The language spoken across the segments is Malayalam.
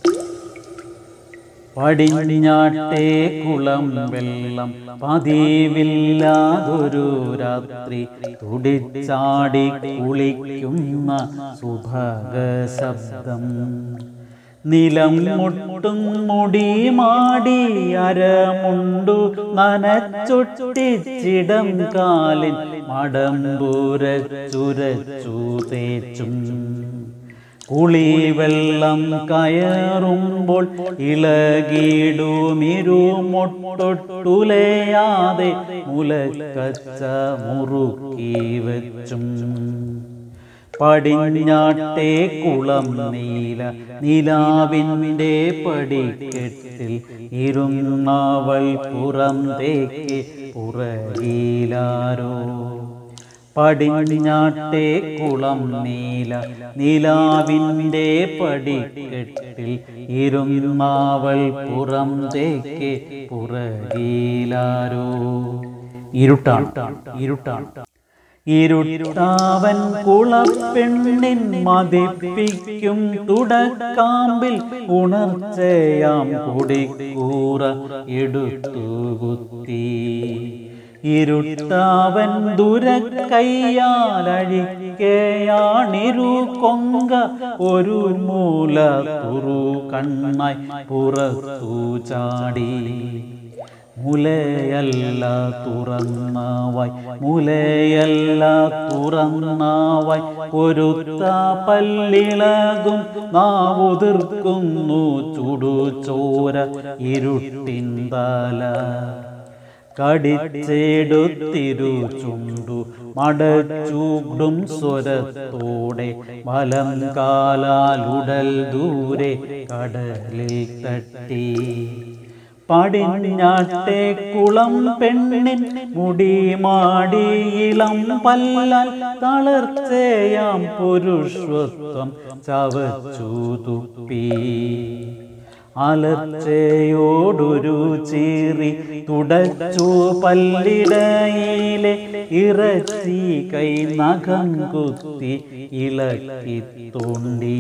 പടിഞ്ഞാട്ടേ കുളം വെള്ളം പതിവില്ലാതൊരു രാത്രി തുടിച്ചാടി കുളിക്കുന്ന സുഭഗ ശബ്ദം നിലം മുട്ടും മുടി മാടി അരമുണ്ടു നനച്ചൊട്ടിച്ചിടം കാലിൻ മടമ്പുരച്ചുരച്ചു തേച്ചും കുളിവെള്ളം കയറുമ്പോൾ ഇളകിടുമിരുമൊട്ടൊട്ടുലയാതെ മുലക്കച്ച മുറുക്കി വെച്ചും പടിഞ്ഞാട്ടേ കുളം നീല നിലാവിൻ്റെ പടിക്കെട്ടിൽ ഇരുന്നവൾ പുറം തേക്ക് പുറകിലാരോ പടിഞ്ഞാട്ടേ കുളം നീല നിലാവിൻ്റെ പടിക്കെട്ടിൽ ഇരുന്നവൾ പുറം തേക്ക് പുറകിലാരോ ഇരുട്ടാണ് ഇരുട്ടാണ് ഇരുട്ടാവൻ കുളപ്പെണ്ണിൻ മതിപ്പിക്കും തുടക്കാമ്പിൽ ഉണർച്ചയാം കുടിക്കൂറ എടുത്തു കുത്തി ഇരുട്ടാവൻ ദുരക്കയ്യാലഴിക്കയാണിരു കൊങ്ക ഒരു മൂല തുറു കണ്ണായി പുറത്തു ചാടി മുലയല്ല തുറന്നവായി മുലയല്ല തുറന്നവായി ഒരുത്ത പല്ലിളകും നാവുതിർക്കുന്നു ചുടുചോര ഇരുട്ടിൻ തല കടിച്ചെടുത്തിരു ചുണ്ടു മടച്ചൂടും സ്വരത്തോടെ വലം കാലാലുടൽ ദൂരെ കടലിൽ തട്ടി പടിഞ്ഞാട്ടെ കുളം പെണ്ണിൻ മുടി മാടി ഇളം പല്ലാൽ തളർച്ചയാം പുരുഷത്വം ചവച്ചു തുപ്പി അലർച്ചയോടൊരു ചീറി തുടച്ചു പല്ലിടയിലെ ഇറച്ചി കൈ നഖം കുത്തി ഇളക്കി തോണ്ടി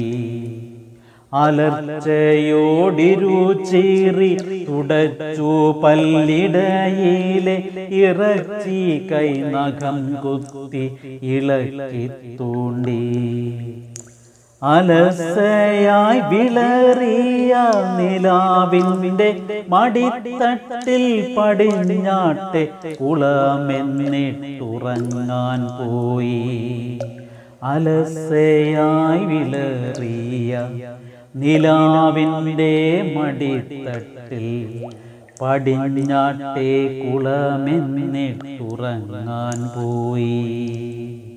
അലർച്ചയോടിരു ചീറി തുടച്ചു പല്ലിടയിലെ ഇറച്ചി കൈ നഖം കുത്തി ഇളക്കി തൂണ്ടി അലസയായി വിളറിയ നിലാവിൻ്റെ മടിത്തട്ടിൽ പടിഞ്ഞാട്ടെ കുളമെന്നിട്ടുറങ്ങാൻ പോയി അലസയായി വിളറിയ നിലാവിൻ്റെ മടിത്തട്ടിൽ പടിഞ്ഞാട്ടെ കുളമെന്നിട്ടുറങ്ങാൻ പോയി